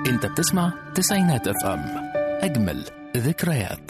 انت بتسمع تسعينات اف ام اجمل ذكريات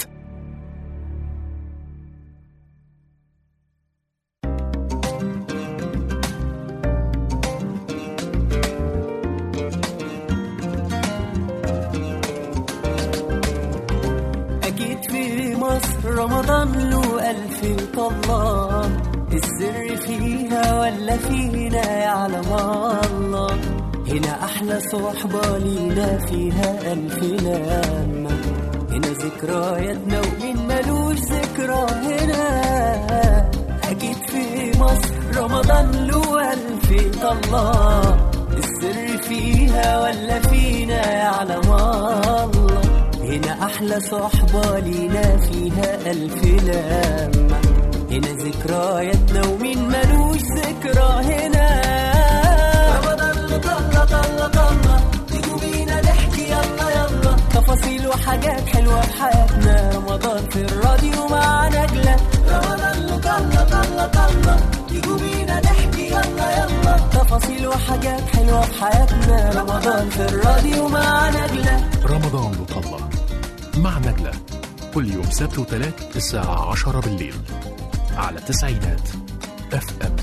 أكيد في مصر رمضان له ألف طلة السر فيها ولا فينا يعلم الله هنا أحلى صحبة لينا فيها ألف لمة هنا ذكرياتنا ومين ملوش ذكرى هنا أكيد في مصر رمضان له ألف طلة السر فيها ولا فينا يعلم الله هنا أحلى صحبة لينا فيها ألف لمة هنا ذكرياتنا ومين ملوش ذكرى هنا رمضان طلة طلة طلة تيجوا بينا نحكي يلا يلا تفاصيل وحاجات حلوة في حياتنا رمضان في الراديو مع نجلة رمضان طلة طلة طلة تيجوا بينا نحكي يلا يلا تفاصيل وحاجات حلوة في حياتنا رمضان في الراديو مع نجلة رمضان بطلة مع نجلة كل يوم سبت وثلاث الساعة عشرة بالليل على تسعينات اف ام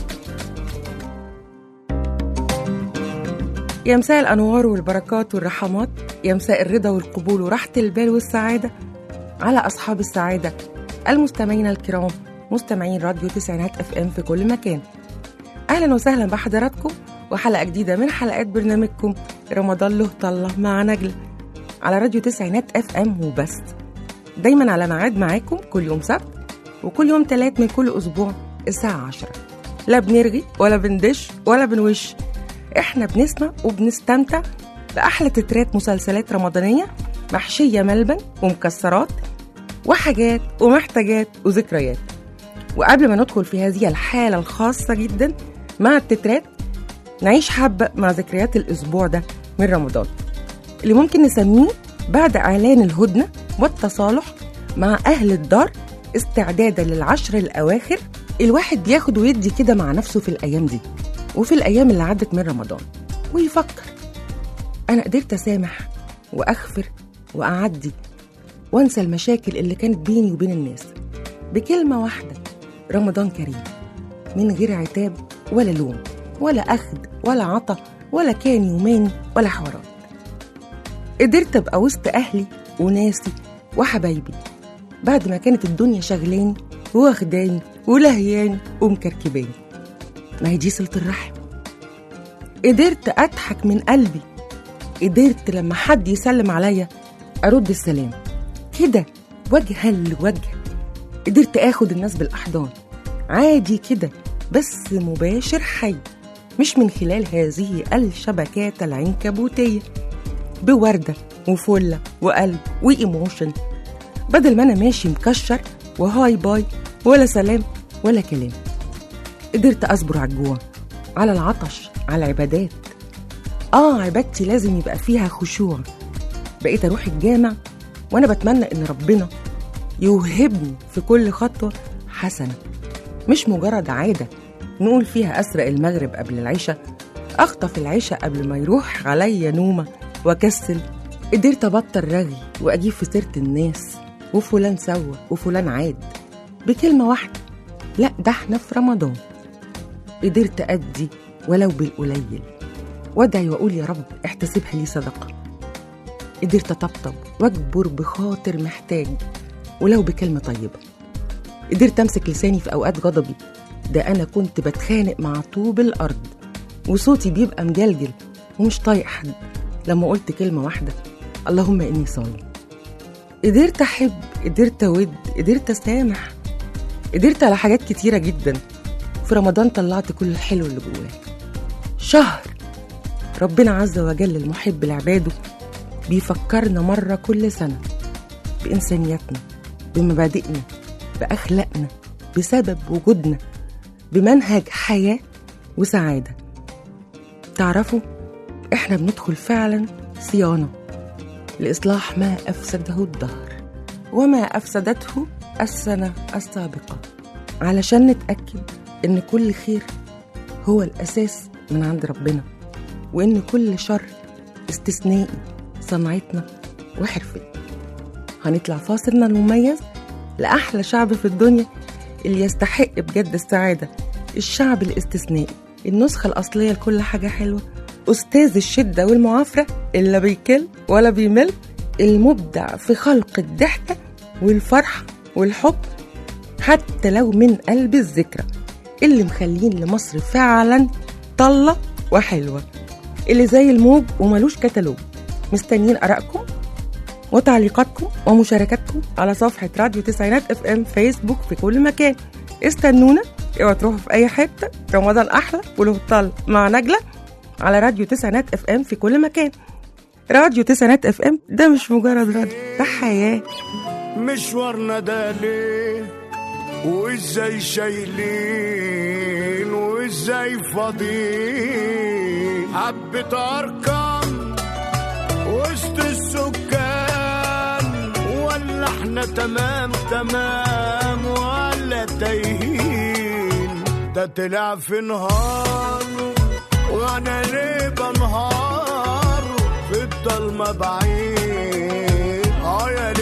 يا مساء الأنوار والبركات والرحمات يا مساء الرضا والقبول وراحة البال والسعادة على أصحاب السعادة المستمعين الكرام مستمعين راديو تسعينات اف ام في كل مكان أهلا وسهلا بحضراتكم وحلقة جديدة من حلقات برنامجكم رمضان له طلة مع نجلة على راديو تسعينات اف ام وبس دايما على ميعاد معاكم كل يوم سبت وكل يوم تلات من كل أسبوع الساعة عشرة لا بنرغي ولا بندش ولا بنوش احنا بنسمع وبنستمتع بأحلى تترات مسلسلات رمضانية محشية ملبن ومكسرات وحاجات ومحتاجات وذكريات وقبل ما ندخل في هذه الحالة الخاصة جدا مع التترات نعيش حبة مع ذكريات الأسبوع ده من رمضان اللي ممكن نسميه بعد إعلان الهدنة والتصالح مع أهل الدار استعدادا للعشر الأواخر الواحد بياخد ويدي كده مع نفسه في الأيام دي وفي الأيام اللي عدت من رمضان ويفكر أنا قدرت أسامح وأغفر وأعدي وأنسى المشاكل اللي كانت بيني وبين الناس بكلمة واحدة رمضان كريم من غير عتاب ولا لوم ولا أخد ولا عطا ولا كاني وماني ولا حوارات قدرت أبقى وسط أهلي وناسي وحبايبي بعد ما كانت الدنيا شغلاني واخداني ولهياني ومكركباني ما هي دي صلة الرحم قدرت أضحك من قلبي قدرت لما حد يسلم عليا أرد السلام كده وجها لوجه قدرت آخد الناس بالأحضان عادي كده بس مباشر حي مش من خلال هذه الشبكات العنكبوتية بوردة وفلة وقلب وإيموشن بدل ما أنا ماشي مكشر وهاي باي ولا سلام ولا كلام قدرت أصبر على الجوع على العطش على العبادات آه عبادتي لازم يبقى فيها خشوع بقيت أروح الجامع وأنا بتمنى إن ربنا يوهبني في كل خطوة حسنة مش مجرد عادة نقول فيها أسرق المغرب قبل العشاء أخطف العشاء قبل ما يروح عليا نومة وأكسل قدرت أبطل رغي وأجيب في سيرة الناس وفلان سوى وفلان عاد بكلمة واحدة لا ده احنا في رمضان قدرت أدي ولو بالقليل وادعي وأقول يا رب احتسبها لي صدقة قدرت أطبطب وأجبر بخاطر محتاج ولو بكلمة طيبة قدرت أمسك لساني في أوقات غضبي ده أنا كنت بتخانق مع طوب الأرض وصوتي بيبقى مجلجل ومش طايق حد لما قلت كلمة واحدة اللهم إني صايم قدرت أحب قدرت أود قدرت أسامح قدرت على حاجات كتيرة جدا في رمضان طلعت كل الحلو اللي جوايا شهر ربنا عز وجل المحب لعباده بيفكرنا مرة كل سنة بإنسانياتنا بمبادئنا بأخلاقنا بسبب وجودنا بمنهج حياة وسعادة تعرفوا احنا بندخل فعلا صيانة لإصلاح ما أفسده الدهر وما أفسدته السنة السابقة علشان نتأكد إن كل خير هو الأساس من عند ربنا وإن كل شر استثنائي صنعتنا وحرفتنا هنطلع فاصلنا المميز لأحلى شعب في الدنيا اللي يستحق بجد السعادة الشعب الاستثنائي النسخة الأصلية لكل حاجة حلوة أستاذ الشدة والمعافرة اللي لا بيكل ولا بيمل المبدع في خلق الضحكة والفرحة والحب حتى لو من قلب الذكرى اللي مخلين لمصر فعلا طلة وحلوة اللي زي الموج وملوش كتالوج مستنيين آرائكم وتعليقاتكم ومشاركاتكم على صفحة راديو تسعينات اف ام فيسبوك في كل مكان استنونا اوعوا تروحوا في اي حتة رمضان احلى وله طل مع نجلة على راديو تسعينات اف ام في كل مكان راديو تسعينات اف ام ده مش مجرد راديو ده حياة مشوارنا ده ليه وازاي شايلين وازاي فاضيين حبة ارقام وسط السكان ولا احنا تمام تمام ولا تايهين ده طلع في نهار وانا ليه بنهار في الضلمة بعيد اه يا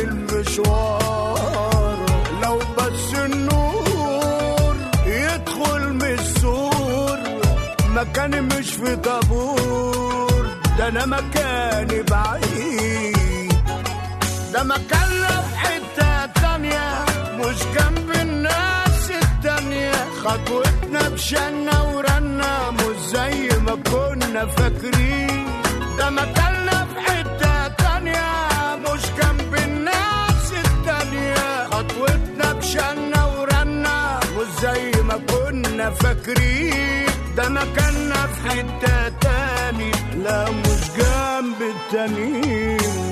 للمشوار لو بس النور يدخل من السور مكاني مش في طابور ده انا مكاني بعيد ده مكاننا في حتة تانية مش جنب الناس التانية خطوتنا بشنا ورنا مش زي ما كنا فاكرين ده مكاننا في حتة تانية مش جنب الناس التانية خطوتنا بشنا ورنا مش زي ما كنا فاكرين ده مكاننا في حتة تاني لا مش جنب التانيين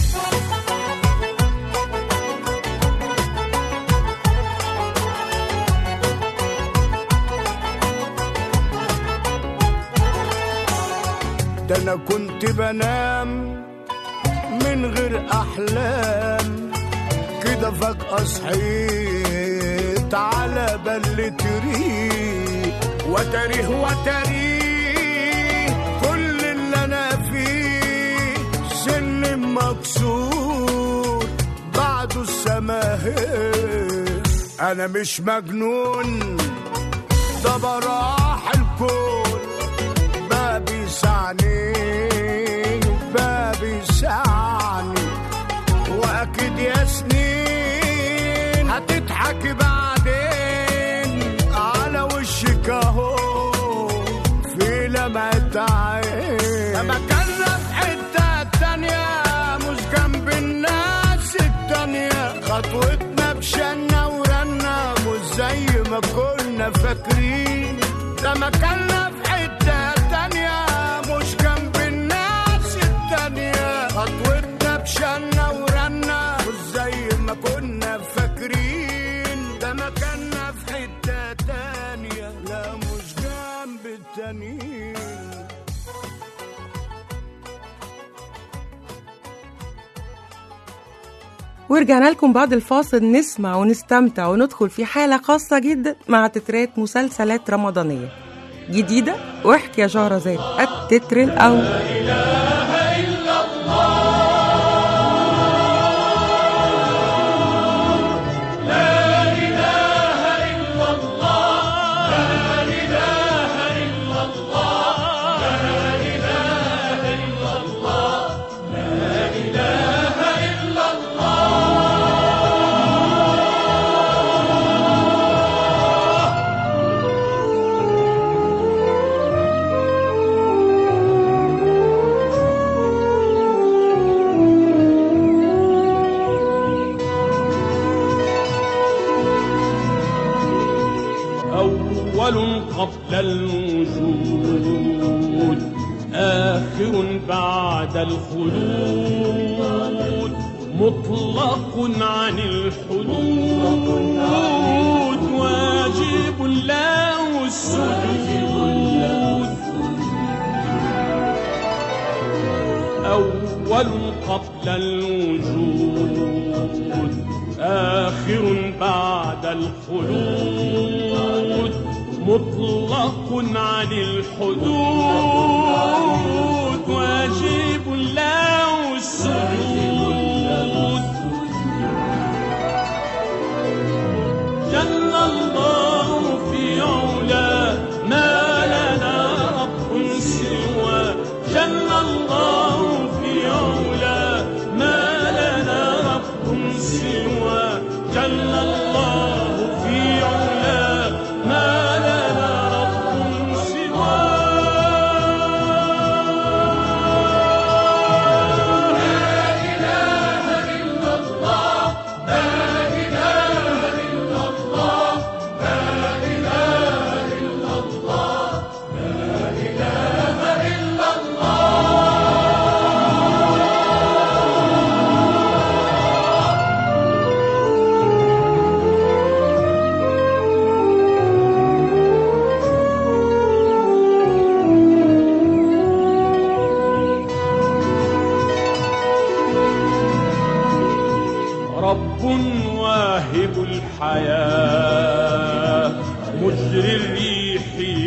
ده انا كنت بنام من غير احلام كده فجأة صحيت على بلة ريق وتاريه وتاريه كل اللي انا فيه سن مكسور بعده السماهير انا مش مجنون ده براح الكون بابي سعني بابي سعني واكيد يا سنين هتضحكي بعدين على وشك اهو في لمعة عين مكاننا في حتة تانية مش جنب الناس التانية خطوتنا بشنا ورنا مش زي ما كنا فاكرين ده مكاننا في حتة تانية مش جنب الناس التانية خطوتنا بشنا ورنا مش زي ما كنا فاكرين ده مكاننا في حتة تانية لا مش جنب التانيين ورجعنا لكم بعد الفاصل نسمع ونستمتع وندخل في حالة خاصة جدا مع تترات مسلسلات رمضانية جديدة واحكي يا شهرزاد التتر الأول أول قبل الوجود آخر بعد الخلود مطلق عن الحدود واجب له السجود أول قبل الوجود آخر بعد الخلود مطلق عن الحدود واجب له السجود واهب الحياة مجري الريح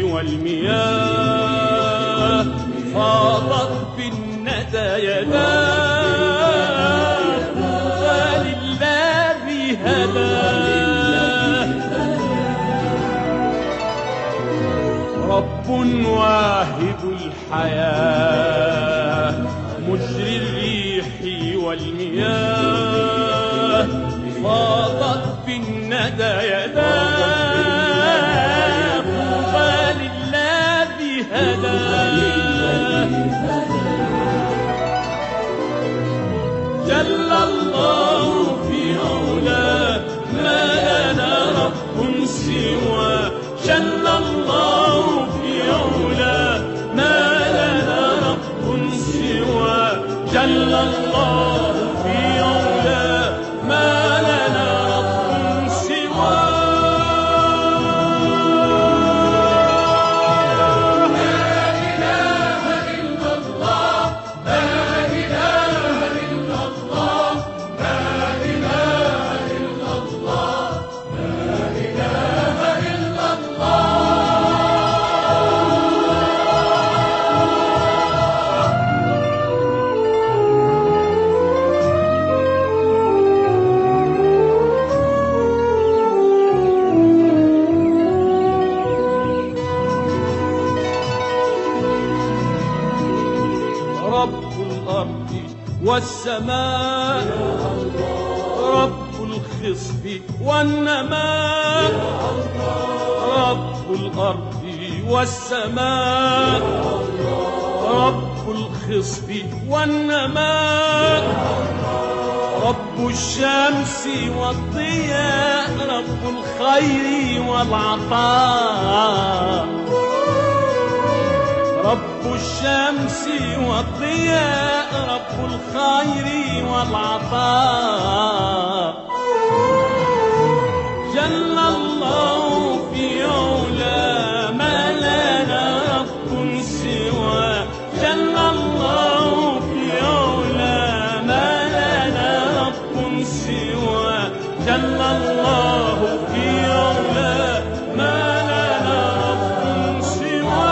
والمياه فاضت بالندى يداه فللذي هداه رب واهب الحياة مجري الريح والمياه فاضت بالندى يداه فللذي هداه جل الله في علاه ما لنا رب سوى جل الله في علاه ما لنا رب سوى جل الله في علاه ما لنا رب سوى رب الأرض والسماء رب الخصب والنماء رب الأرض والسماء رب الخصب والنماء رب الشمس والضياء رب الخير والعطاء رب الشمس والضياء رب الخير والعطاء جل الله في علا ما لنا رب سوى جل الله في علا ما لنا رب سوى جل الله في علا ما لنا رب سوى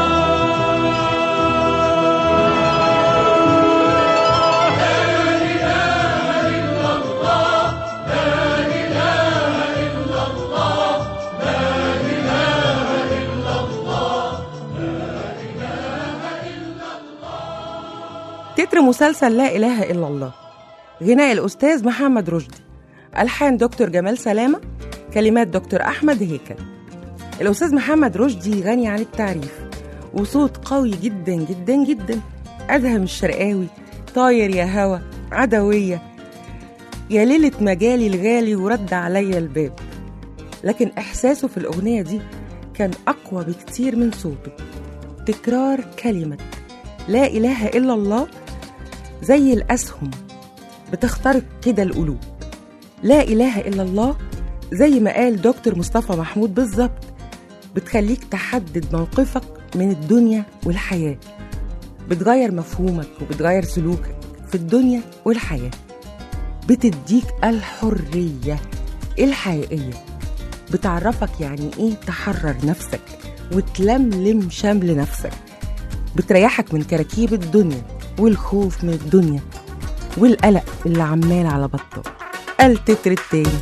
تتر مسلسل لا إله إلا الله غناء الأستاذ محمد رشدي ألحان دكتور جمال سلامة كلمات دكتور أحمد هيكل الأستاذ محمد رشدي غني عن التعريف وصوت قوي جدا جدا جدا أدهم الشرقاوي طاير يا هوا عدوية يا ليلة مجالي الغالي ورد عليا الباب لكن إحساسه في الأغنية دي كان أقوى بكتير من صوته تكرار كلمة لا إله إلا الله زي الأسهم بتخترق كده القلوب لا إله إلا الله زي ما قال دكتور مصطفى محمود بالظبط بتخليك تحدد موقفك من الدنيا والحياة بتغير مفهومك وبتغير سلوكك في الدنيا والحياة بتديك الحرية الحقيقية بتعرفك يعني ايه تحرر نفسك وتلملم شمل نفسك بتريحك من كراكيب الدنيا والخوف من الدنيا والقلق اللي عمال على بطال التتر التاني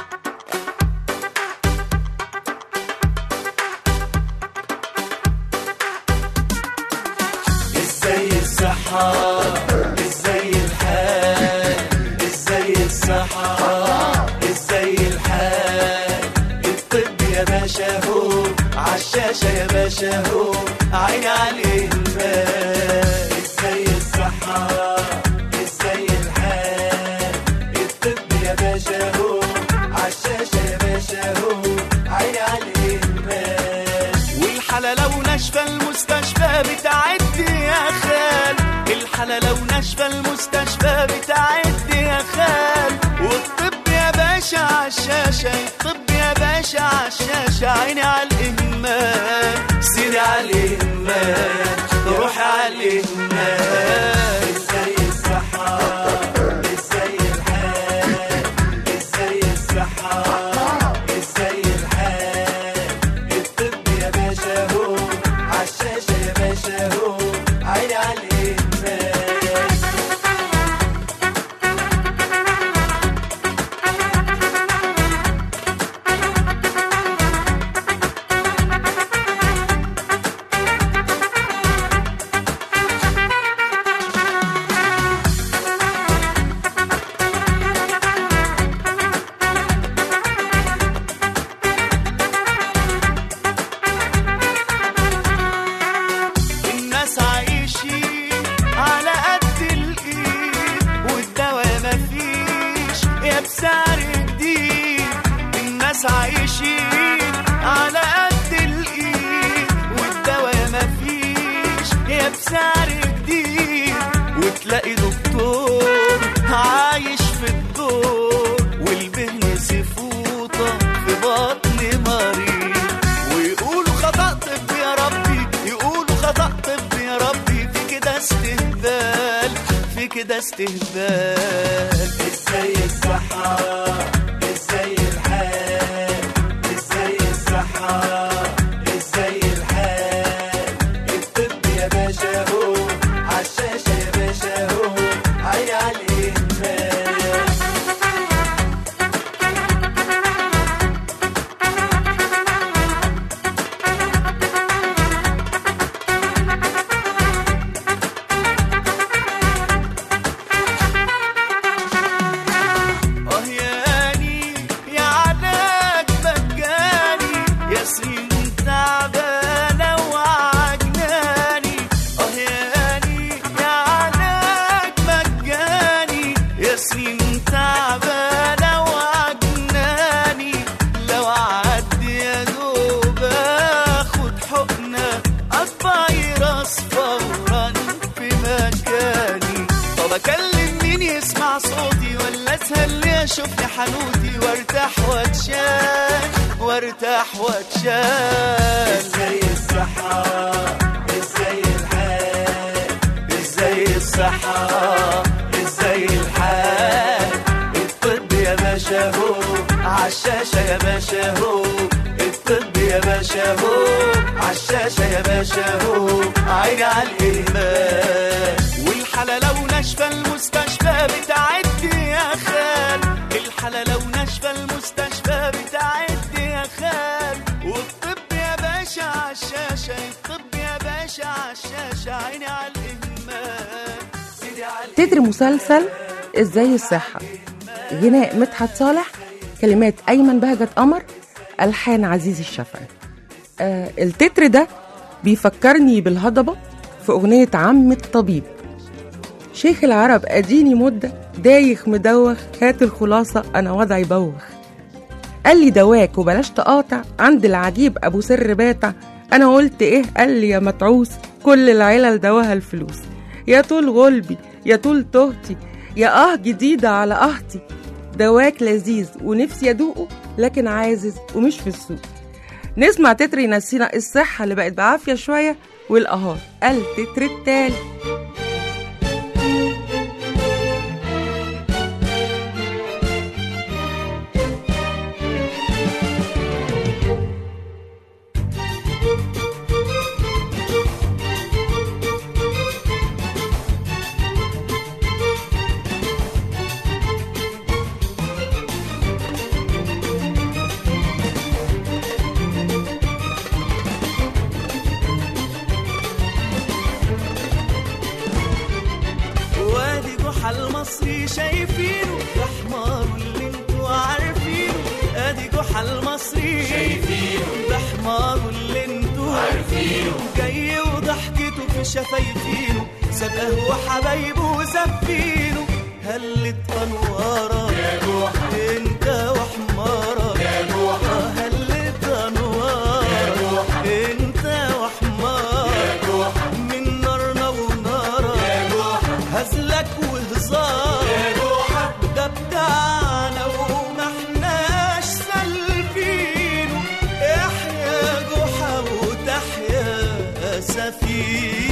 ازاي الصحة ازاي الحال ازاي الصحة ازاي الحال الطب يا باشا هو عالشاشة يا باشا هو عيني عليه المال ازاي الصحة ازاي الحال الطب يا باشا هو عالشاشة يا باشا هو عيني عليه المال والحالة لو ناشفة المستشفى بتعدي يا خال الحالة لو ناشفة المستشفى بتعدي يا خال والطب يا باشا عالشاشة الطب يا باشا عالشاشة عيني على الإهمال سيري على الإهمال روحي على الإهمال ازاي الصحة ازاي الحال ازاي الصحة كده استهبال في كده استهبال ازاي الصحة ازاي الحال ازاي الصحة ازاي الحال الطب يا باشا هو عالشاشة يا باشا هو عيني على الإهمال اه ياني يا علاج مجاني يا سنين تعبانة وعجناني اه ياني يا علاج مجاني يا سنين تعبانة وعجناني لو عدي يا دوب اخد حقنة الفيروس فورا في مكاني طب اكلم مين يسمع صوتي ولا اسهل لي اشوفني حنوتي وارتاح واتشال وارتاح واتشال ازاي الصحة ازاي الحال ازاي الصحة ازاي الحال الطب يا باشا هو عالشاشة يا باشا هو الطب يا باشا هو عالشاشة يا باشا هو عيني على الإهمال والحالة لو ناشفة المستشفى بتعدي يا خال الحالة لو ناشفة المستشفى بتعدي يا خال والطب يا باشا عالشاشة الطب يا باشا عالشاشة عيني على الإهمال سيدي على تتر مسلسل ازاي الصحة غناء مدحت صالح كلمات أيمن بهجت قمر ألحان عزيز الشافعي آه التتر ده بيفكرني بالهضبة في أغنية عم الطبيب شيخ العرب أديني مدة دايخ مدوخ هات الخلاصة أنا وضعي بوخ قال لي دواك وبلاش تقاطع عند العجيب أبو سر باتع أنا قلت إيه قال لي يا متعوس كل العلل دواها الفلوس يا طول غلبي يا طول تهتي يا آه جديدة على قهتي دواك لذيذ ونفسي أدوقه لكن عازز ومش في السوق نسمع تتر ينسينا الصحة اللي بقت بعافية شوية والقهار التتر التالي وادي جحا المصري شايفينه ده حمار اللي انتوا عارفينه ادي جحا المصري شايفينه ده حمار اللي انتوا عارفينه جاي وضحكته في شفايفينه سابقه وحبايبه وزفينه هلت انواره يا جحا انت وحماره يا جحا هلت انواره يا جحا انت وحماره يا جحا من نارنا ونارا يا جحا هزلك وهزار يا جحا ده بتاعنا وما احناش سالفينه احيا جحا وتحيا سفينه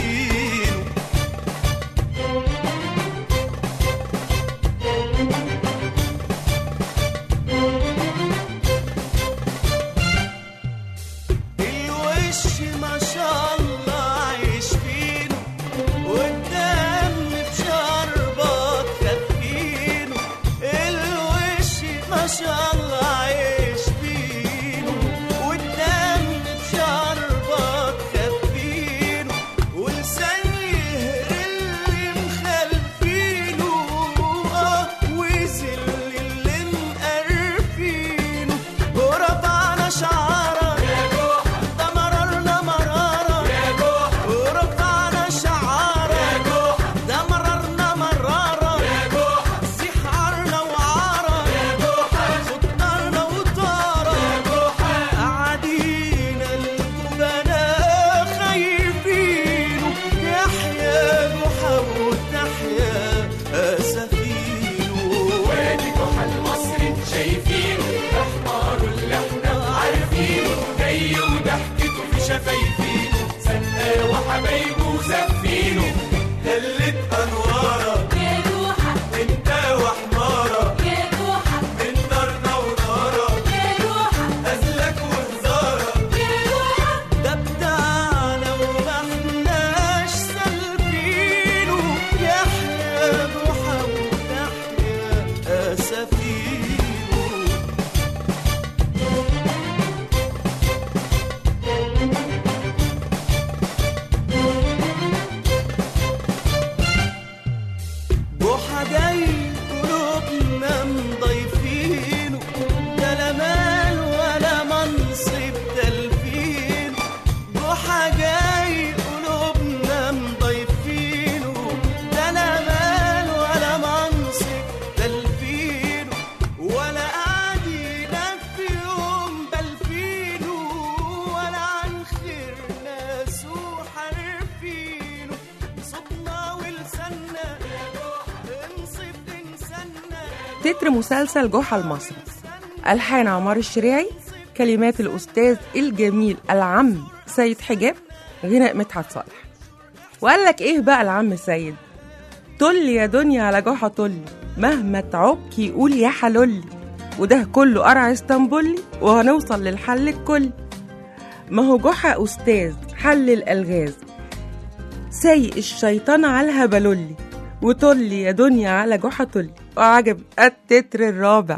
تتر مسلسل جحا المصري ألحان عمار الشريعي كلمات الأستاذ الجميل العم سيد حجاب غناء مدحت صالح وقال لك إيه بقى العم سيد طل يا دنيا على جحا طل مهما تعك يقول يا حلولي وده كله قرع اسطنبولي وهنوصل للحل الكل ما هو جحا أستاذ حل الألغاز سايق الشيطان على الهبلولي وطلي يا دنيا على جحا طلي وعجب التتر الرابع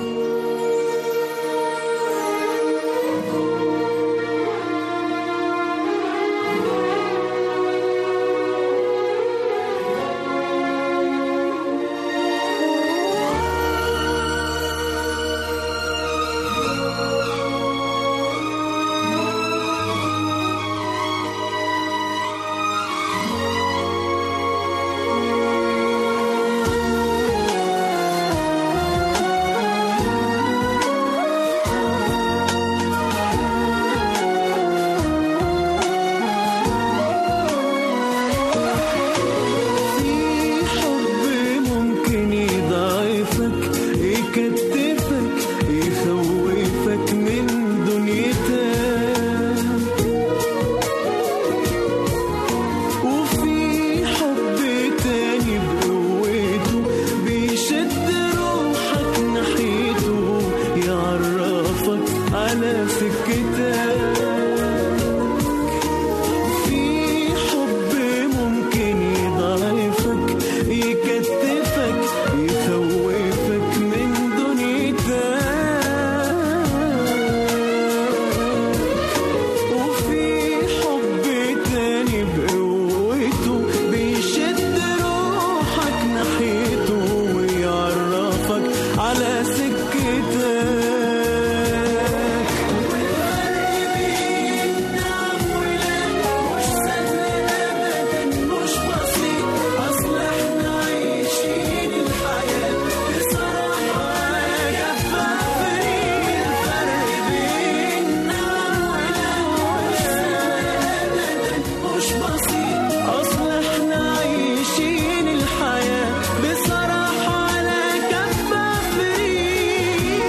في حب ممكن يضعفك يكتفك يخوفك من دنيتك وفي حب تاني بقوته بيشد روحك ناحيته يعرفك على سكتك في حب ممكن يضعفك يكتفك يخوفك من دنيتك وفي حب تاني بقوته بيشد روحك ناحيته ويعرفك على سكتك أصل احنا عايشين الحياة بصراحة على كف عفريت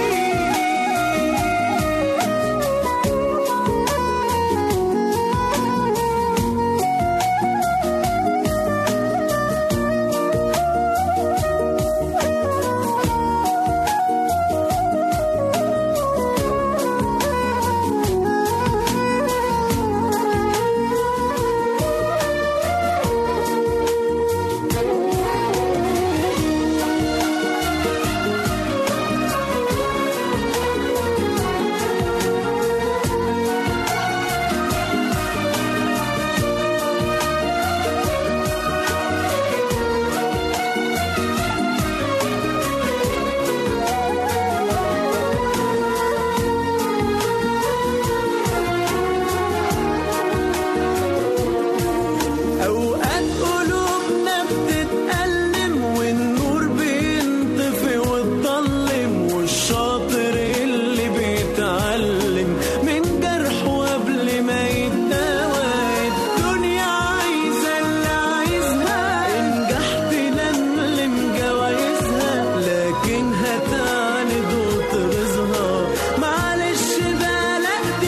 أوقات قلوبنا بتتألم والنور بينطفي وتضلم والشاطر اللي بيتعلم من جرحه قبل ما يتداوى الدنيا عايزة اللي عايزها نجحت نملم جوايزها لكن هتعاند وتغيظها معلش بلد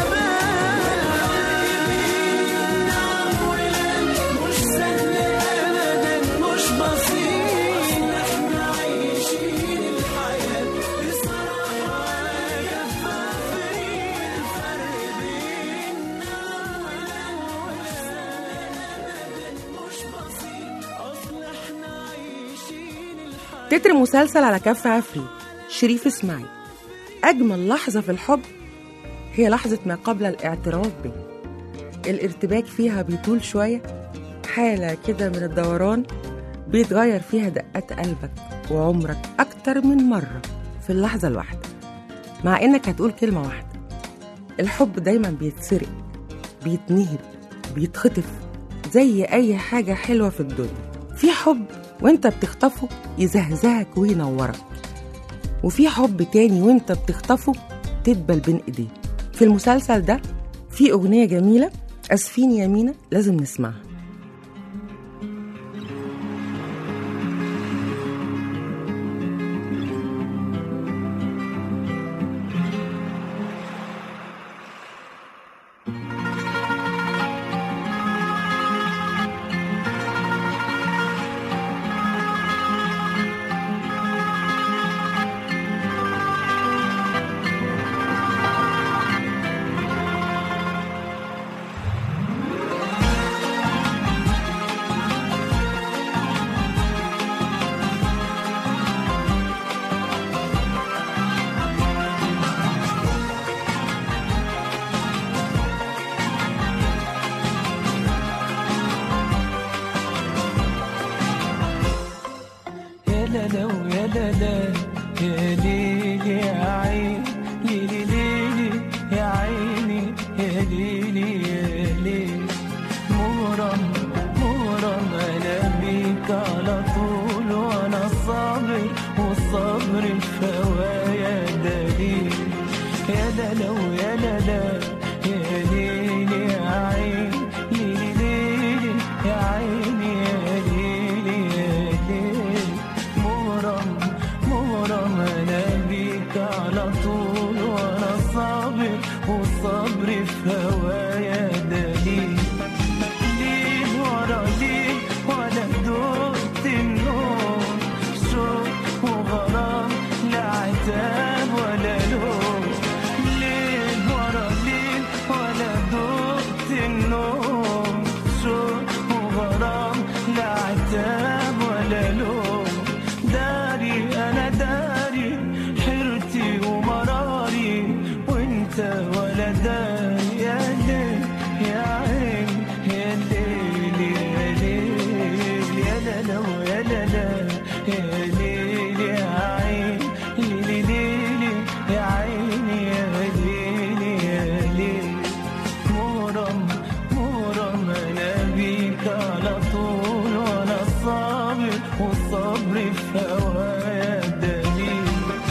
مش سهل ابدا مش بسيط احنا عايشين الحياه بصراحه كف عفريت الفرق بيننا مش بسيط اصل احنا عايشين الحياه تتر مسلسل على كف عفريت شريف اسماعيل أجمل لحظة في الحب هي لحظة ما قبل الاعتراف به الارتباك فيها بيطول شوية حالة كده من الدوران بيتغير فيها دقات قلبك وعمرك أكتر من مرة في اللحظة الواحدة مع إنك هتقول كلمة واحدة الحب دايما بيتسرق بيتنهب بيتخطف زي أي حاجة حلوة في الدنيا في حب وانت بتخطفه يزهزهك وينورك وفي حب تاني وانت بتخطفه تدبل بين ايديه في المسلسل ده في أغنية جميلة أسفين يا مينا لازم نسمعها وصبري في هوايا دليل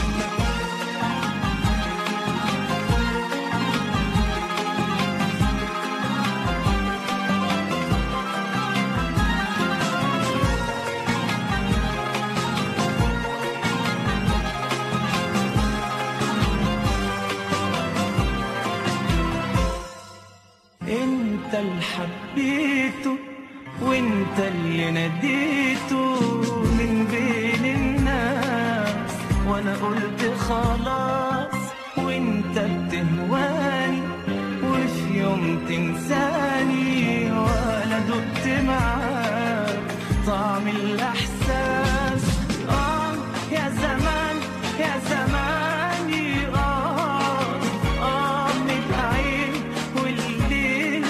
انت اللي حبيته وانت اللي ناديته من بين الناس وانا قلت خلاص وانت بتهواني وفي يوم تنساني ولا دقت معاك طعم الاحساس اه يا زمان يا زماني اه اه من العين والليل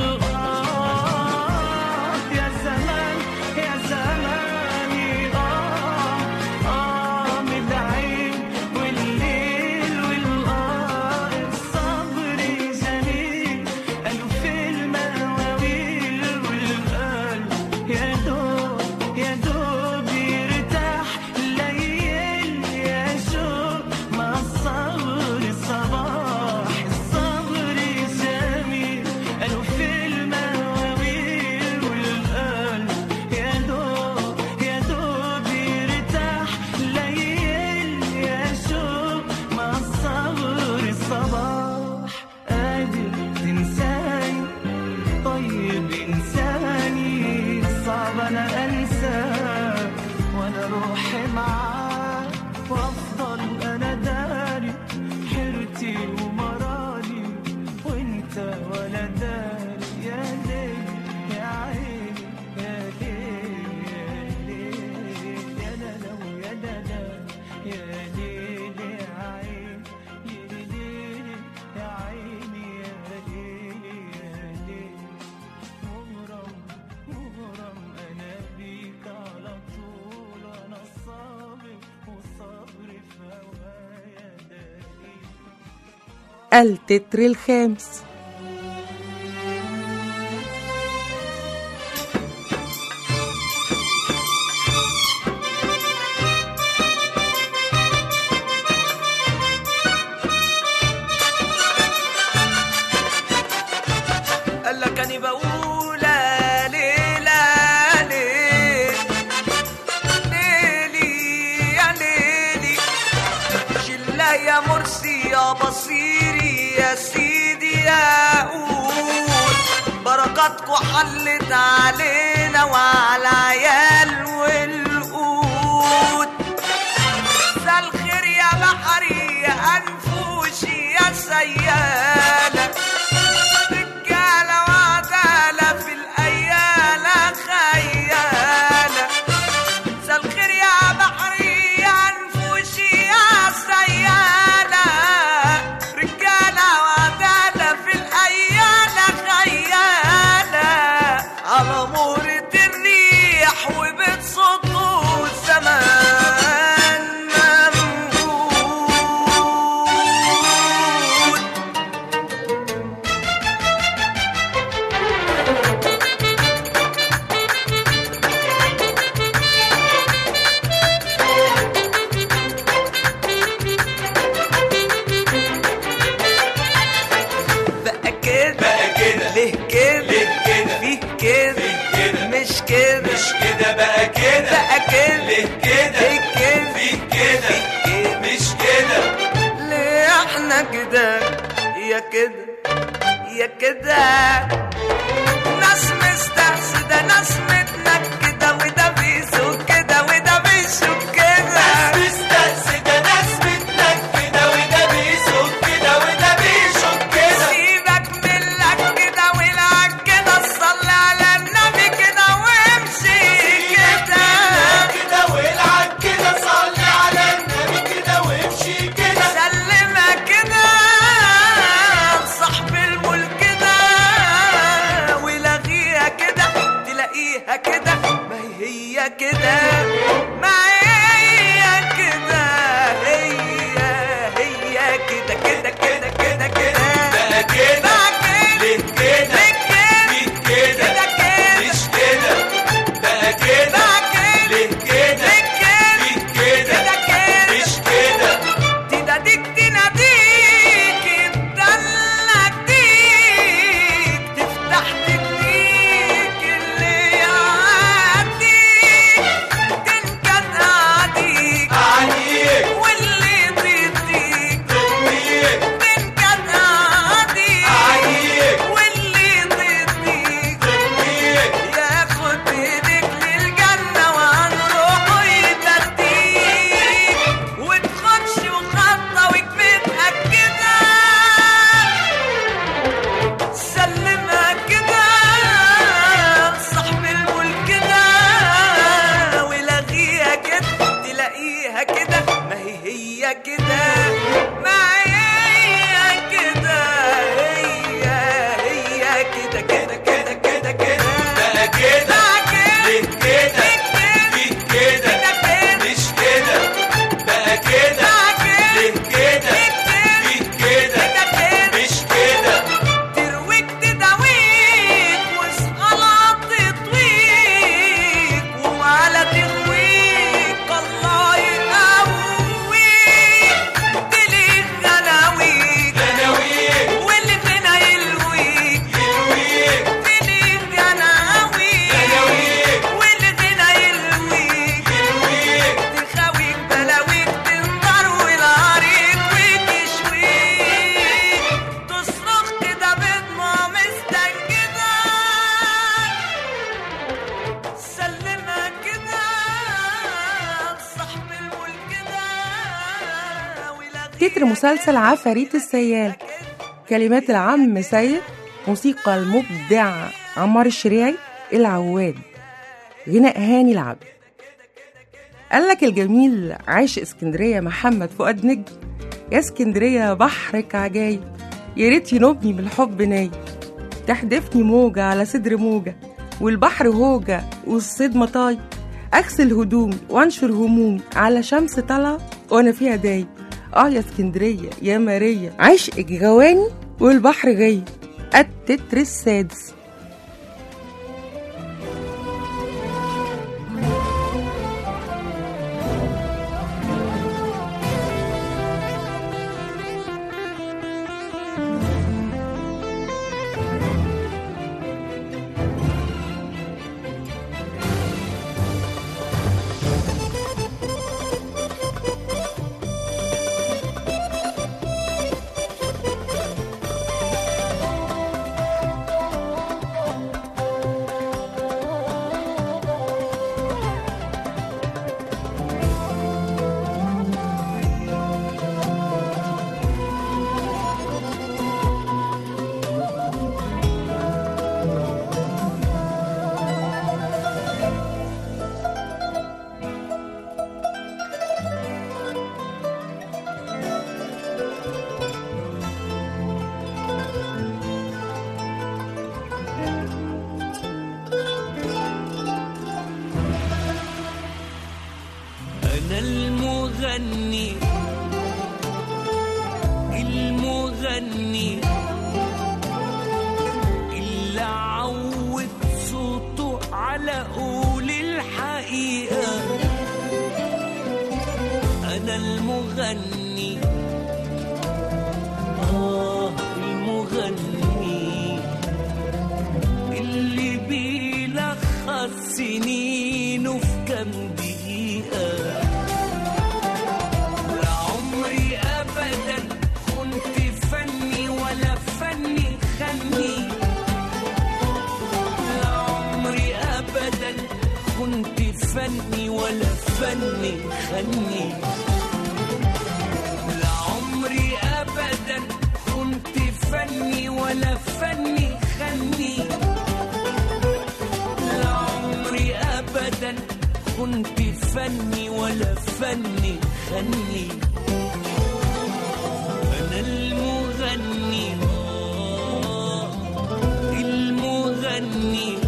والغار يا زمان يا زماني اه اه من العين والليل والغار الصبر جميل قالوا في المواويل والقلب يا دوب يا دوب يرتاح ليل يا شوق ما الصبر صباح الصبر جميل قالوا في المواويل والقلب يا دوب يا دوب يرتاح ليل يا شوق ما الصبر صباح قادر تنساني طيب انساني صعب انا انساك وانا روحي معاك وافضل انا داري حيرتي ومراري وانت ولا داري يا ليل يا عيني يا ليل يا ليل يا لا ويا لا لا يا ليل يا عيني يا ليل يا عيني يا ليل يا ليل مغرم مغرم انا بيك على طول وانا صابر وصبري في هوايا دليل التتر الخامس قال لك اني بقول ليلى ليل ليلي يا ليلي شله يا مرسي يا بصيري يا سيدي يا قول بركاتكو حلت علينا وعلى عيال والقود مساء الخير يا بحري يا انفوشي يا سيالة رجالة وعدالة في الأيالة خيالة مساء الخير يا بحري يا انفوشي يا سيالة رجالة وعدالة في الأيالة خيالة على مورة الريح وبيت صوته الزمان ممهود بقى كده بقى كده ليه كده ليه كده فيه كده فيه كده مش كده مش كده بقى كده بقى كده ليه كده ليه كده فيه كده كده مش كده ليه احنا كده يا كده يا كده ناس مستحسدة ناس متنكدة وده بيسوق كده وده بيشوف كده ناس مستقصدة ناس متنكدة وده بيسوق كده وده بيشوف كده سيبك من لك كده ولعك كده صلي على النبي كده وامشي كده كده والعب كده صلي على النبي كده وامشي كده سلمها كده صاحب الملك ده ولغيها كده تلاقيها كده ما هي هي كده ما هي كده هي هي كده كده كده كده كده بقى كده بقى كده ليه كده ليه كده فيه كده كده كده مش كده بقى كده بقى كده ليه تتر مسلسل عفاريت السيال كلمات العم سيد موسيقى المبدع عمار الشريعي العواد غناء هاني العبد قال لك الجميل عايش اسكندرية محمد فؤاد نجم يا اسكندرية بحرك عجايب يا ريت ينوبني بالحب ناي تحدفني موجة على صدر موجة والبحر هوجة والصيد مطاي أغسل هدومي وأنشر همومي على شمس طالعة وأنا فيها دايب آه يا اسكندرية يا ماريا عشقك جواني والبحر غايب التتر السادس أنا المغني المغني اللي عود صوته على قول الحقيقة أنا المغني آه المغني اللي بيلخص سنينه في كام دقيقة لا عمري أبدا كنت فني ولا فني خني لا عمري أبدا كنت فني ولا فني خني لا عمري أبدا كنت فني ولا فني خني لا عمري ابدا كنت فني ولا فني خني انا المغني آه، المغني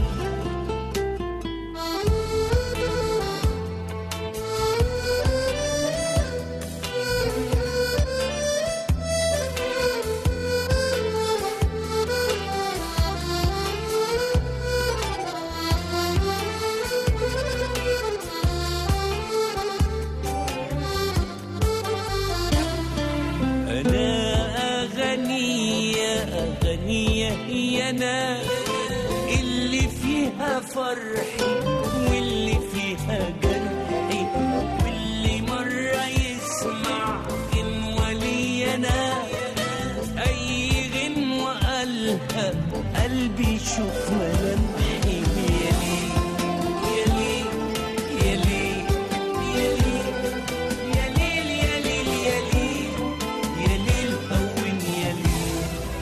أنا أغنية أغنية هي أنا اللي فيها فرحي واللي فيها جرحي واللي مرة يسمع غنوة أنا أي غنوة قالها قلبي يشوف ملامحي يا ليل يا ليل يا ليل يا ليل يا ليل يا ليل يا ليل يا ليل هون يا ليل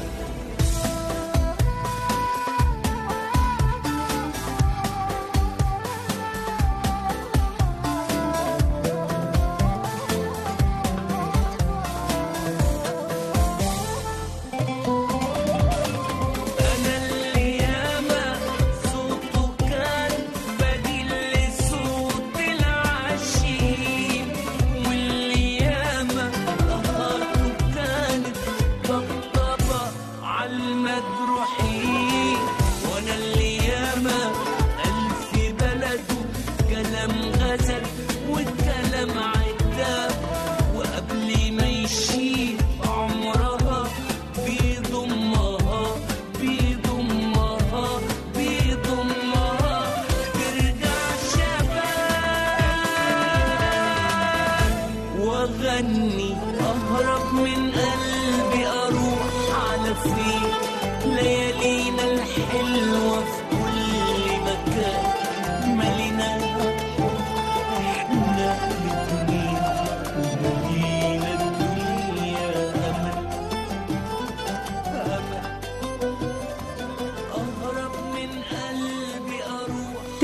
أنا اللي ياما صوته كان بديل لصوت العشيق واللي ياما قهرته كانت طبطبة عالمجروحين وأنا اللي ياما ألف بلده كلام غزل والكلام عتاب وقبل ما يشيب عمرها بيضمها بيضمها بيضمها ترجع شباب واغني اهرب من قلبي اروح على فين ليالينا الحلوه في كل مكان مليناها احنا الاتنين وملينا الدنيا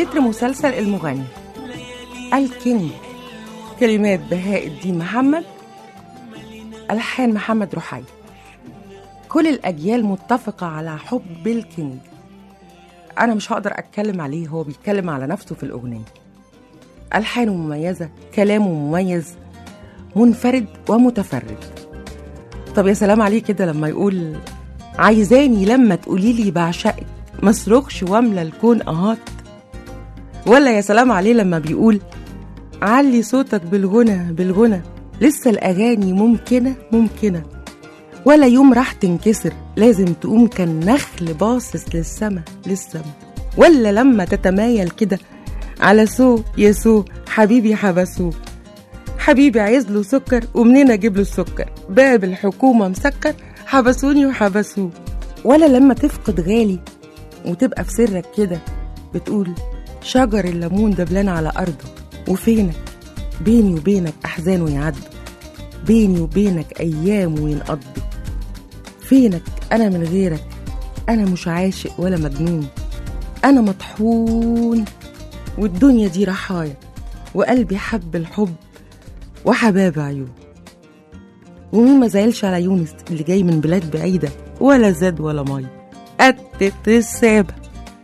تتر مسلسل المغني الكينج كلمات بهاء الدين محمد ألحان محمد رحي كل الأجيال متفقة على حب الكينج أنا مش هقدر أتكلم عليه هو بيتكلم على نفسه في الأغنية ألحانه مميزة كلامه مميز منفرد ومتفرد طب يا سلام عليه كده لما يقول عايزاني لما تقولي لي بعشقك مصرخش واملى الكون اهات ولا يا سلام عليه لما بيقول علي صوتك بالغنى بالغنى لسه الاغاني ممكنه ممكنه ولا يوم راح تنكسر لازم تقوم كالنخل باصص للسما للسما ولا لما تتمايل كده على سو يا سو حبيبي حبسوه حبيبي عايز له سكر ومنين اجيب له السكر باب الحكومه مسكر حبسوني وحبسوه ولا لما تفقد غالي وتبقى في سرك كده بتقول شجر الليمون دبلان على ارضه وفينك بيني وبينك احزان ويعدوا بيني وبينك ايام وينقضوا فينك انا من غيرك انا مش عاشق ولا مجنون انا مطحون والدنيا دي رحايا وقلبي حب الحب وحباب عيون ومين ما زعلش على يونس اللي جاي من بلاد بعيدة ولا زاد ولا مي قتت السابة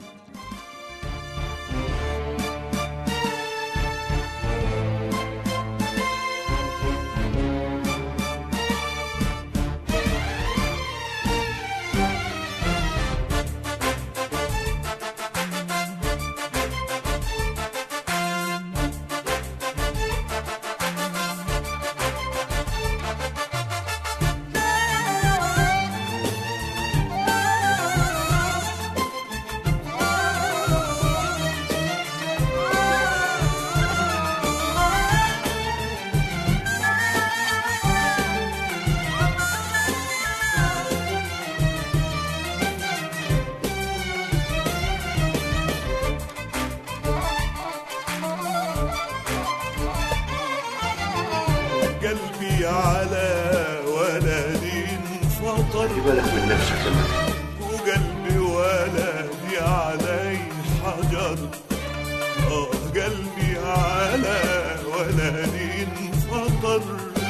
قلبي على ولدي انفطر بالك من نفسك كمان وقلبي ولدي علي حجر اه قلبي على ولدي انفطر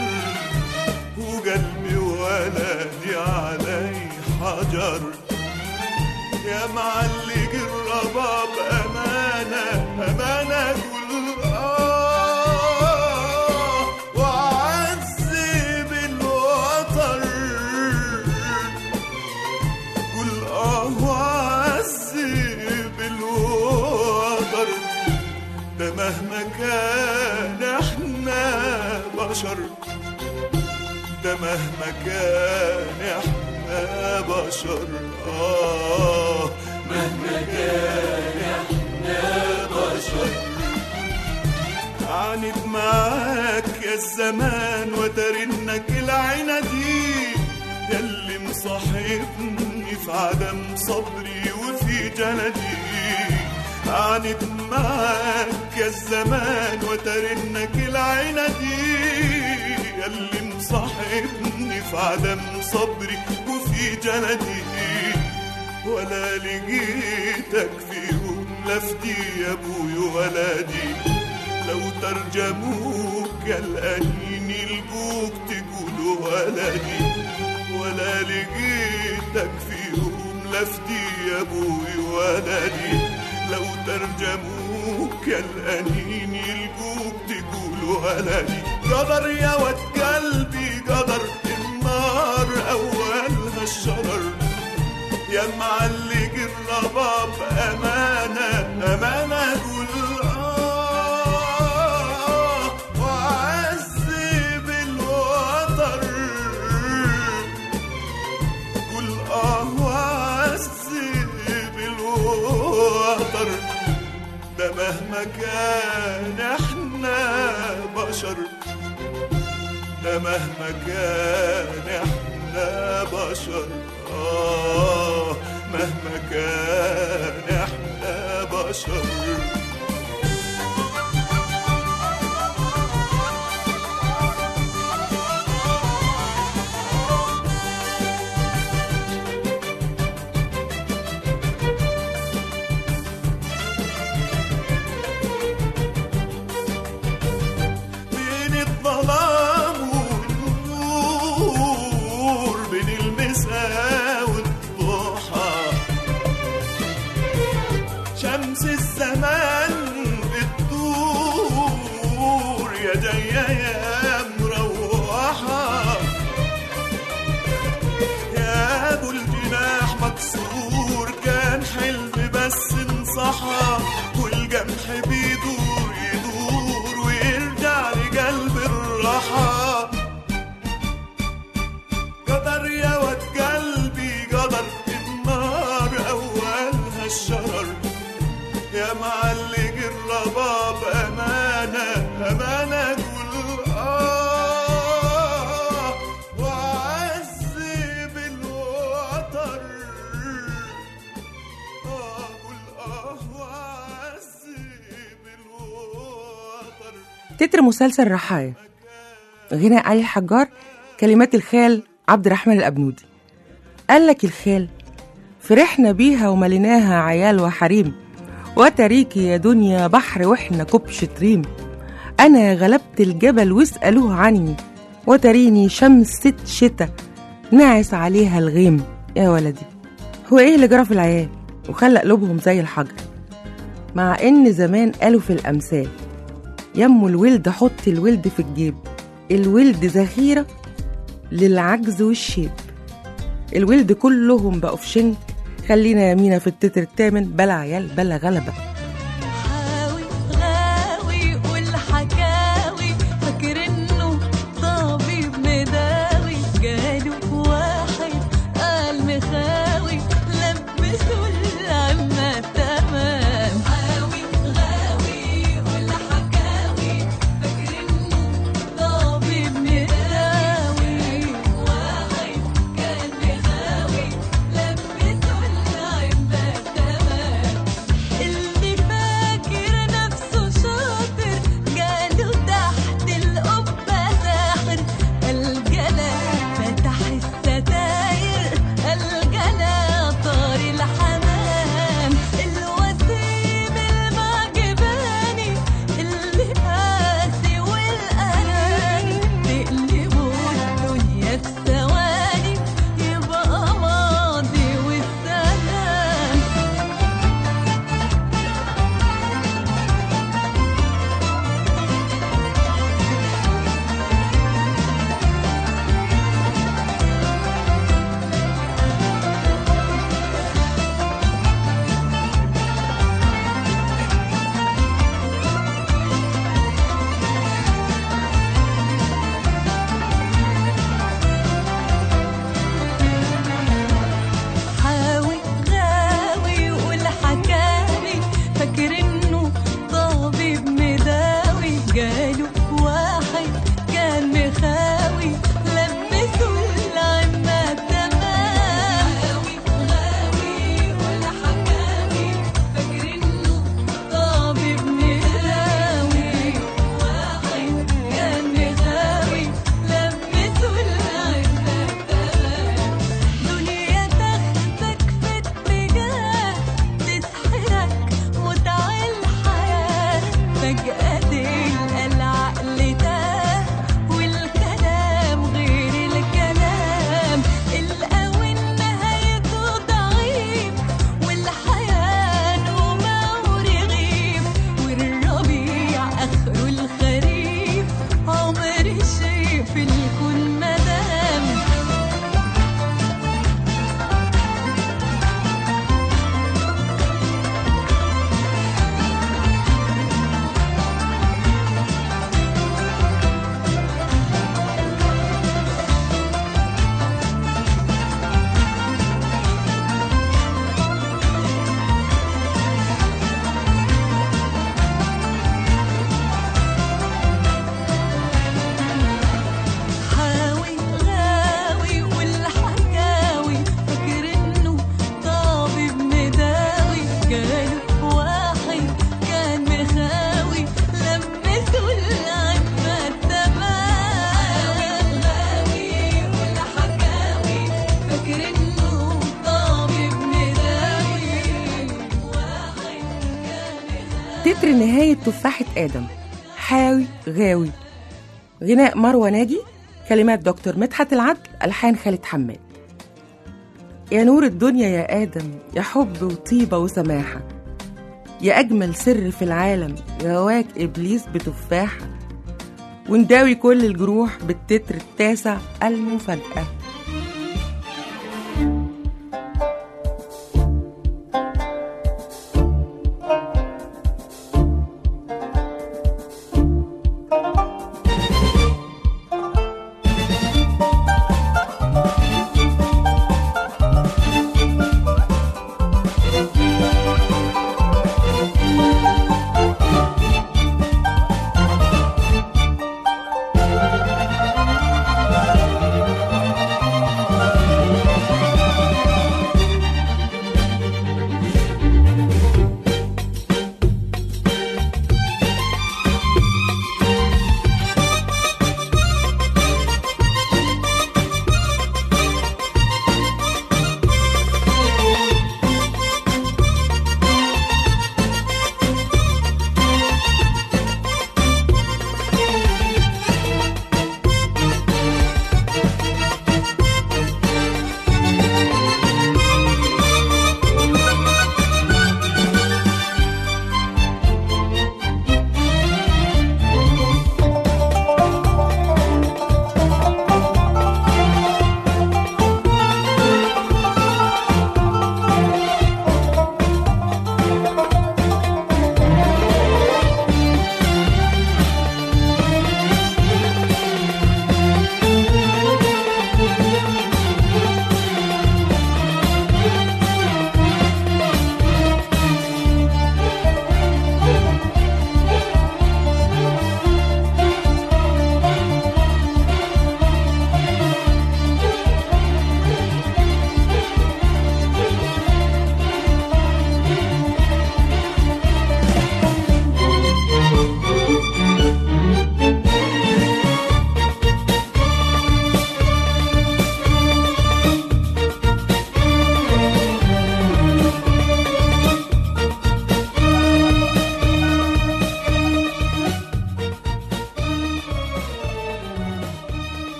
وقلبي ولدي علي حجر يا معلق الرباب أمانة أمانة قول آه وعذب الوتر قل آه وعذب الوتر ده مهما كان احنا بشر ده مهما كان احنا بشر اه مهما كان احنا بشر عانت معاك يا الزمان وترنك العينة دي ياللي مصاحبني في عدم صبري وفي جلدي عانت معاك يا الزمان وترنك العينة دي ياللي مصاحبني في عدم صبري وفي جلدي ولا لقيتك فيهم لفتي يا ابوي ولدي لو ترجموك الأنين يلقوك تقولوا ولدي ولا لقيتك فيهم لفتي يا ابوي ولدي لو ترجموك الأنين يلقوك تقولوا ولدي قدر يا ود قلبي قدر النار أولها الشرر يا معلق الرباب أمانة أمانة قول آه وعذب الوتر قل آه وعذب الوتر ده مهما كان احنا بشر ده مهما كان احنا بشر آه مهما كان احنا بشر تتر مسلسل رحايا غناء علي الحجار كلمات الخال عبد الرحمن الأبنودي قال لك الخال فرحنا بيها ومليناها عيال وحريم وتريكي يا دنيا بحر واحنا كبش تريم أنا غلبت الجبل واسألوه عني وتريني شمس ست شتا ناعس عليها الغيم يا ولدي هو ايه اللي جرى في العيال وخلى قلوبهم زي الحجر مع ان زمان قالوا في الامثال يم الولد حط الولد في الجيب الولد ذخيره للعجز والشيب الولد كلهم بقوا في شنك خلينا يمينا في التتر التامن بلا عيال بلا غلبه حاوي غاوي والحكاوي فاكر انه طبيب مداوي جاله واحد قال مخاوي لبسه العمة تمام حاوي غاوي والحكاوي فاكر انه طبيب مداوي واحد كان مخاوي لبسه العمة تمام اللي فاكر نفسه شاطر جاله تحت القبة ساحر الجلا فتح الستاير الجلا طار الحمام الوسيم المعجباني اللي قاسي والأناني تقلبوا الدنيا في ثواني يبقى ماضي والسلام حاوي غاوي والحكاوي فاكر انه طبيب مداوي جاله واحد كان مخاوي لبسه العمة تمام حاوي غاوي والحكاوي فاكر انه طبيب مداوي واحد كان مخاوي لبسه العمة تمام دنيا تاخدك في اتجاه تسحرك متع الحياة فجأة تلقى العقل تاه والكلام غير الكلام القوي نهايته ضعيف والحياة نومه ورغيف والربيع آخره الخريف عمر شايف الكون مدام حاوي غاوي والحكاوي فاكر انه طبيب مداوي جاله واحد كان مخاوي لبسه العمة تمام غاوي والحكاوي فاكر انه طبيب مداوي واحد كان تتر نهاية تفاحة آدم حاوي غاوي غناء مروة ناجي كلمات دكتور مدحت العدل ألحان خالد حماد يا نور الدنيا يا آدم يا حب وطيبة وسماحة يا أجمل سر في العالم غواك إبليس بتفاحة ونداوي كل الجروح بالتتر التاسع المفاجأة حاوي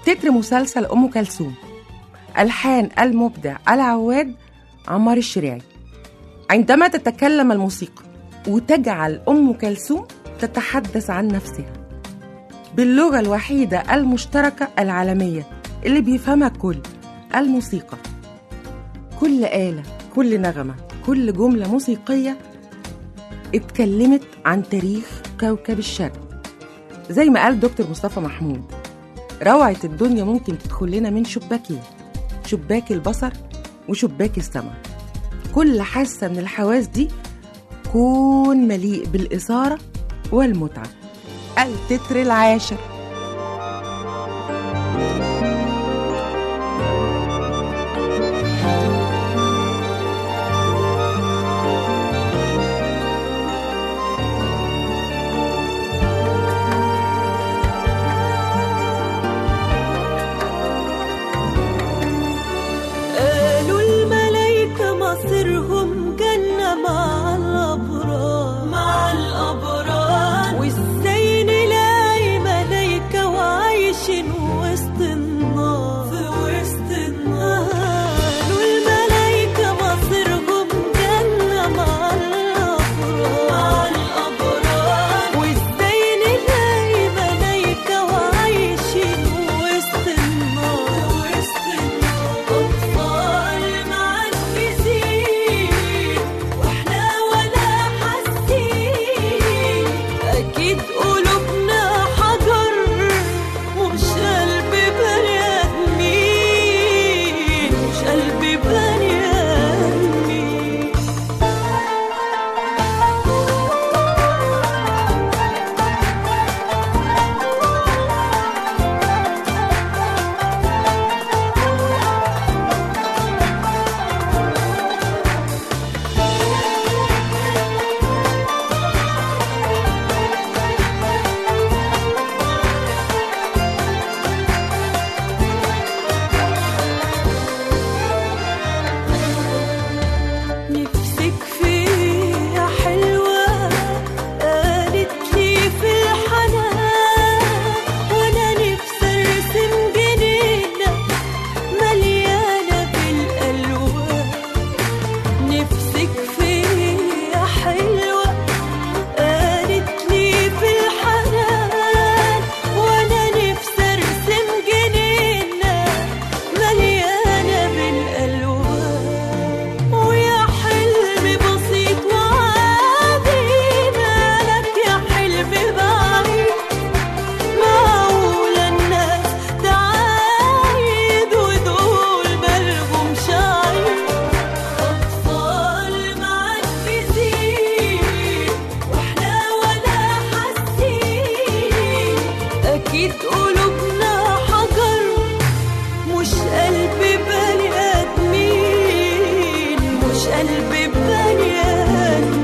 تتر مسلسل أم كلثوم ألحان المبدع العواد عمار الشريعي عندما تتكلم الموسيقى وتجعل أم كلثوم تتحدث عن نفسها باللغة الوحيدة المشتركة العالمية اللي بيفهمها الكل الموسيقى كل آلة كل نغمة كل جملة موسيقية اتكلمت عن تاريخ كوكب الشرق زي ما قال دكتور مصطفى محمود روعة الدنيا ممكن تدخل لنا من شباكين شباك البصر وشباك السمع كل حاسة من الحواس دي كون مليء بالإثارة والمتعة التتر العاشر قالوا الملايكة مصيرهم جنة مع الأبرار مع الأبرار وإزاي نلاقي ملايكة وعايشين وسط النار في وسط النار قالوا الملايكة مصيرهم جنة مع الأبرار مع الأبرار وإزاي نلاقي ملايكة وعايشين وسط النار وسط النار أطفال معجزين وإحنا ولا حاسين أكيد قلوبنا حجر مش قلب بني آدمين مش قلب بني آدمين نفسك فيها حلوة قالت لي في الحنان وأنا نفسي أرسم جنينة مليانة بالألوان نفسك فيها حلوة قالت لي في الحنان وأنا نفسي أرسم جنينة مليانة بالألوان ويا حلم بسيط وعادي مالك يا حلم بعيد معقولة الناس تعايد ودول مالهم شعيد أطفال معجزين وإحنا ولا حاسين أكيد قلوبنا حجر مش قلب بني آدمين مش قلب بني آدمين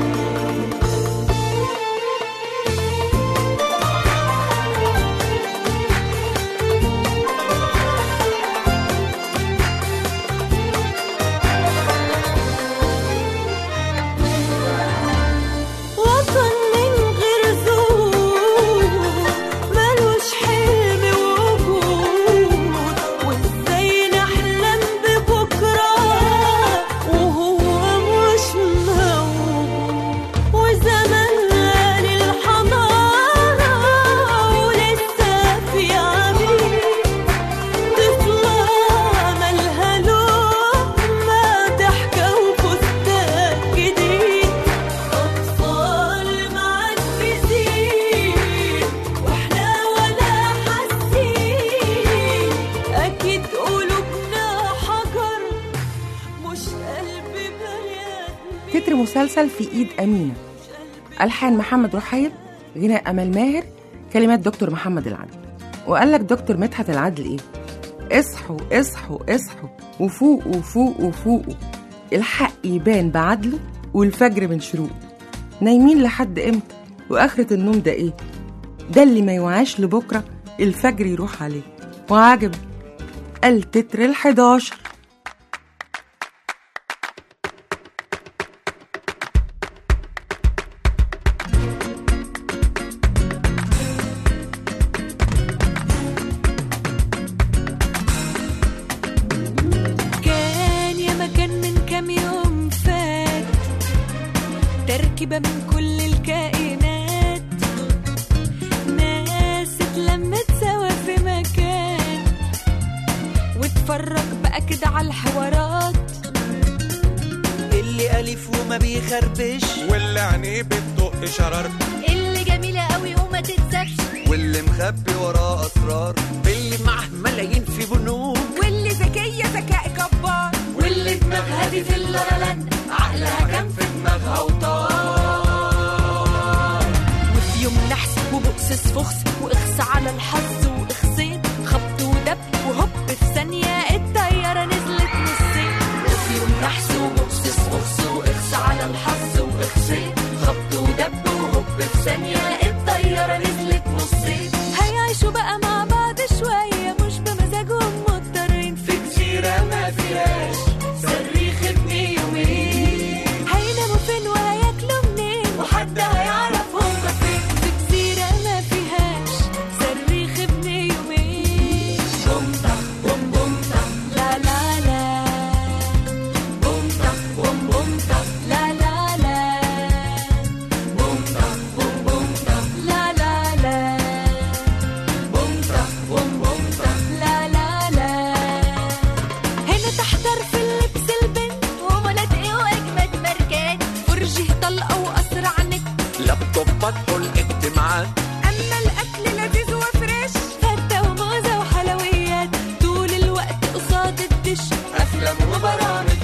وطن من غير زور ملوش حلم وجود وازاي نحلم ببكرة وهو مش موجود وزمان الحضارة ولسه في عبيد طفلة مالها لقمة ضحكة وفستان جديد أطفال معجزين وإحنا ولا حاسين أكيد قلوبنا حجر مش قلب بني آدمين تتر مسلسل في إيد أمينة ألحان محمد رحيل غناء أمل ماهر كلمات دكتور محمد العدل وقال لك دكتور مدحت العدل إيه اصحوا اصحوا اصحوا وفوقوا فوقوا فوقوا الحق يبان بعدله والفجر من شروقه نايمين لحد امتى واخرة النوم ده ايه ده اللي ما يوعاش لبكرة الفجر يروح عليه وعجب التتر الحداشر تركيبة من كل الكائنات ناس اتلمت سوا في مكان واتفرج بقى كده على الحوارات اللي ألف وما بيخربش واللي عينيه بتدق شرر اللي جميلة قوي وما تتسابش واللي مخبي وراه أسرار اللي معاه ملايين في بنوك واللي ذكية ذكاء جبار واللي دماغها دي في اللالند عقلها كان في دماغها وطار وفي يوم نحس وبؤسس فخس واخس على الحظ واخسين خبط ودب وهوب في ثانية الطيارة نزلت نصين وفي يوم نحس وبؤسس فخس واخس على الحظ واخسين خبط ودب وهوب في ثانية الطيارة نزلت نصين هيعيشوا بقى مع بعض شوية مش بمزاجهم مضطرين في في جزيرة ما فيهاش صريخ ابن يومين هيناموا فين وهياكلوا منين وحد هيعرف هما فين في جزيرة ما فيهاش صريخ ابن يومين بوم طخ بوم بوم طخ لا لا لا بوم طخ بوم بوم طخ لا لا لا بوم طخ بوم بوم طخ لا لا لا بوم طخ بوم بوم طخ لا لا لا هنا تحضر في اللبس البنت وولد ايه واجمد ماركات فرجه طلقه واسرع نت لابتوبات والاجتماعات اما الاكل لذيذ وفريش فته وموزه وحلويات طول الوقت قصاد الدش افلام وبرامج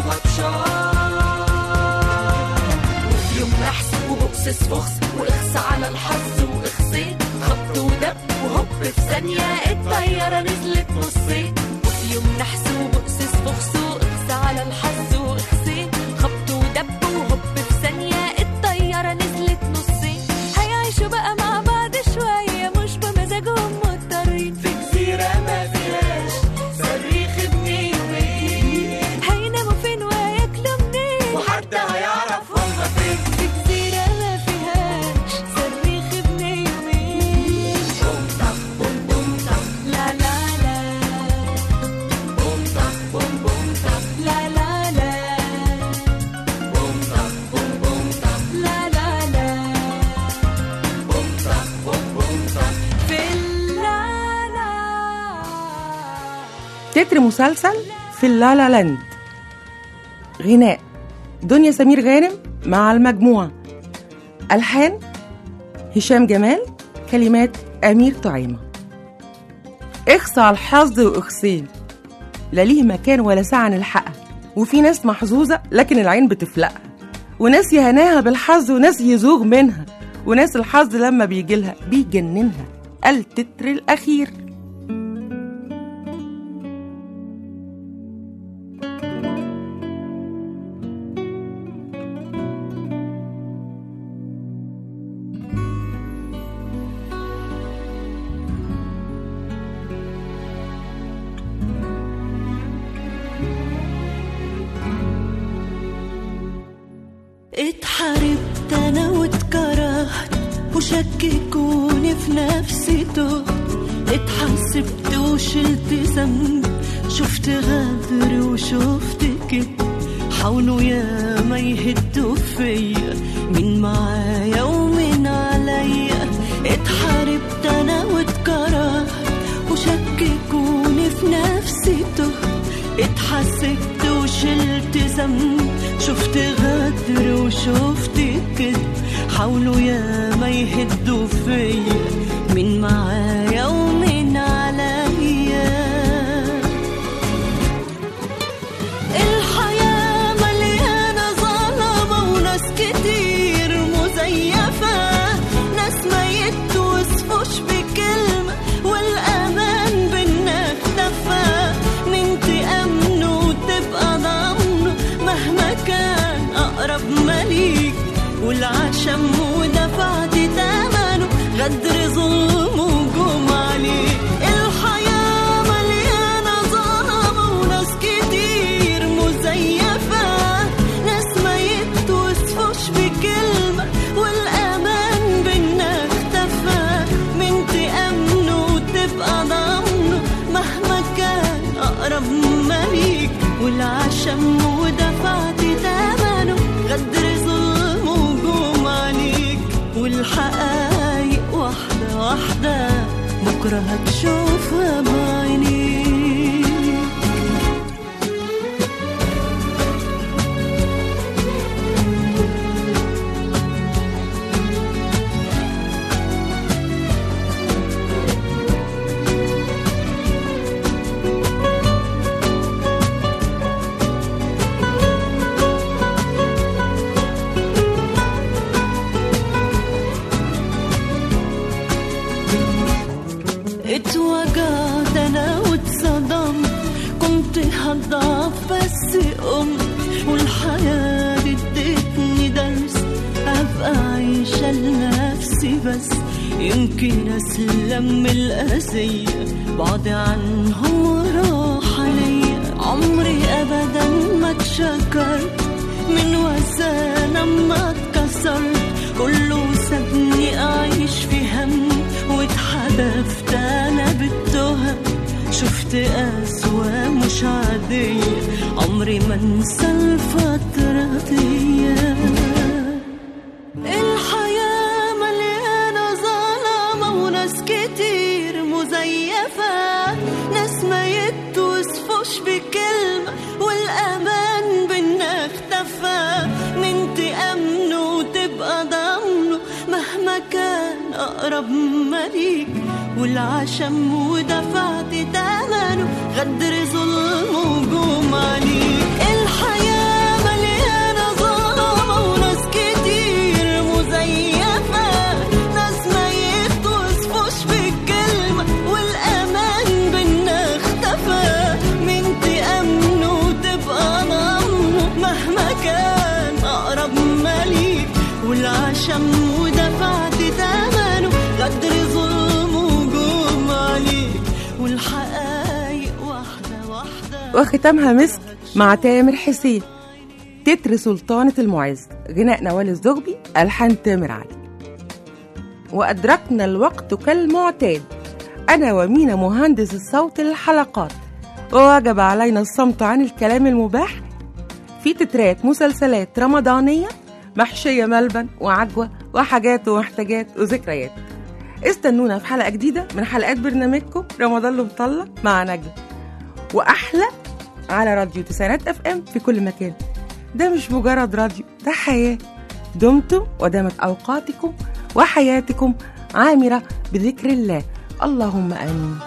ماتشات وفي يوم نحس وبؤسس فخس واخس على الحظ واخسين خبط ودب وهوب في ثانية الطيارة نزلت نصين وفي يوم نحس وبؤسس فخس واخس على الحظ واخسين خبط ودب وهوب في ثانيه الطياره نزلت نصين هيعيشوا بقى مع بعض شويه مش بمزاجهم مضطرين في جزيرة ما فيهاش صريخ ابن يومين هيناموا فين وهياكلوا منين وحد هيعرف هما فين في جزيرة ما فيهاش صريخ ابن يومين بوم طخ بوم بوم طخ لا لا لا بوم طخ بوم بوم طخ لا لا لا بوم طخ بوم بوم طخ لا لا لا بوم طخ بوم بوم طخ في اللالا تتر مسلسل في اللالا لاند غناء دنيا سمير غانم مع المجموعة ألحان هشام جمال كلمات أمير طعيمة اخصى على الحظ واخصين لا ليه مكان ولا ساعة نلحقها وفي ناس محظوظة لكن العين بتفلقها وناس يهناها بالحظ وناس يزوغ منها وناس الحظ لما بيجيلها بيجننها التتر الأخير اتحاربت انا واتكرهت وشككوني في نفسي تهت اتحسبت وشلت ذنب شفت غدر وشفت كده حاولوا يا ما يهدوا فيا مين معايا ومين عليا اتحاربت انا واتكرهت وشككوني في نفسي تهت اتحسبت وشلت ذنب شفت غدر وشفت كده حاولوا يا ما يهدوا فيا مين معايا ومين عليا الحياة مليانة ظلمة وناس كتير مزيفة ناس ما يتوصفوش بكلمة والأمان بينا اختفى مين تأمنه وتبقى ضامنه مهما كان أقرب مليك والعشم ودفعت تمنه غدر بكرة هتشوفها بعينيك اتوجعت انا واتصدمت كنت هضعف بس قمت والحياة دي ادتني درس ابقى عايشة لنفسي بس يمكن اسلم من الأذية بعد عنهم وراح عليا عمري ابدا ما اتشكرت من وسانة ما اتكسرت كله سابني اعيش في هم واتحدفت انا بالتهم شفت قسوة مش عادية عمري ما انسى الفترة دي الحياة مليانة ظلمة وناس كتير مزيفة ناس ما يتوصفوش بكلمة والأمان بينا اختفى من تأمنه وتبقى ضامنه مهما كان أقرب ما ليك والعشم ودفعت تمنه غدر ظلم وجوم عليك الحياة مليانة ظلمة وناس كتير مزيفة ناس ما يتوصفوش بالكلمة والأمان بينا اختفى من تأمنه وتبقى ضامنه مهما كان أقرب مليك والعشم ودفعت تمنه غدر ظلم وجوم عليك والحقايق واحدة واحدة وختامها مسك مع تامر حسين تتر سلطانة المعز غناء نوال الزغبي ألحان تامر علي وأدركنا الوقت كالمعتاد أنا ومينا مهندس الصوت للحلقات ووجب علينا الصمت عن الكلام المباح في تترات مسلسلات رمضانية محشية ملبن وعجوة وحاجات ومحتاجات وذكريات استنونا في حلقة جديدة من حلقات برنامجكم رمضان له مطلع مع نجم وأحلى على راديو تسعينات اف ام في كل مكان ده مش مجرد راديو ده حياة دمتم ودامت أوقاتكم وحياتكم عامرة بذكر الله اللهم آمين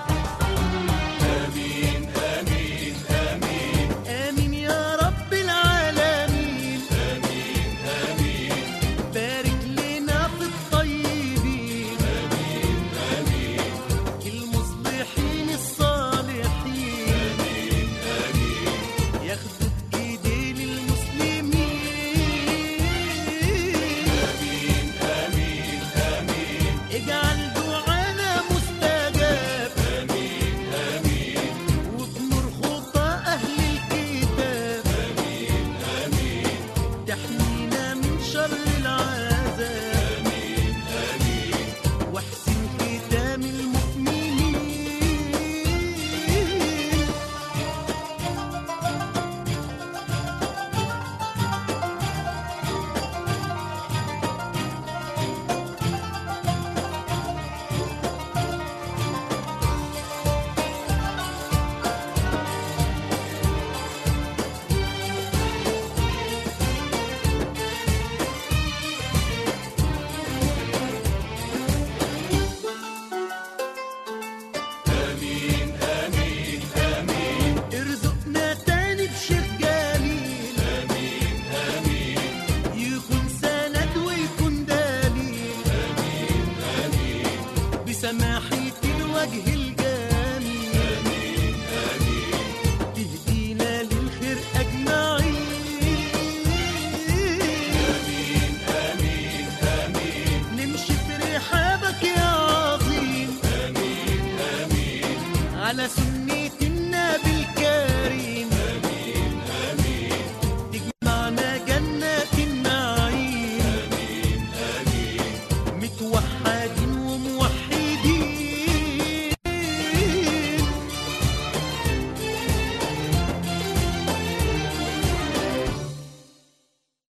آمين يا رب العالمين آمين آمين بارك لنا في الطيبين آمين آمين المصلحين الصالحين آمين آمين ياخدوا بإيدين المسلمين آمين آمين آمين اجعل دعانا مستجاب آمين آمين وبنور خطى أهل الكتاب آمين آمين تحمينا من شر العذاب آمين آمين واحسن ختام المؤمنين آمين آمين آمين ارزقنا تاني بشيخ جميل آمين آمين يكون سند ويكون دليل آمين آمين بسماحة الوجه الجميل آمين آمين تهدينا للخير أجمعين آمين آمين آمين نمشي في رحابك يا عظيم آمين آمين على سنة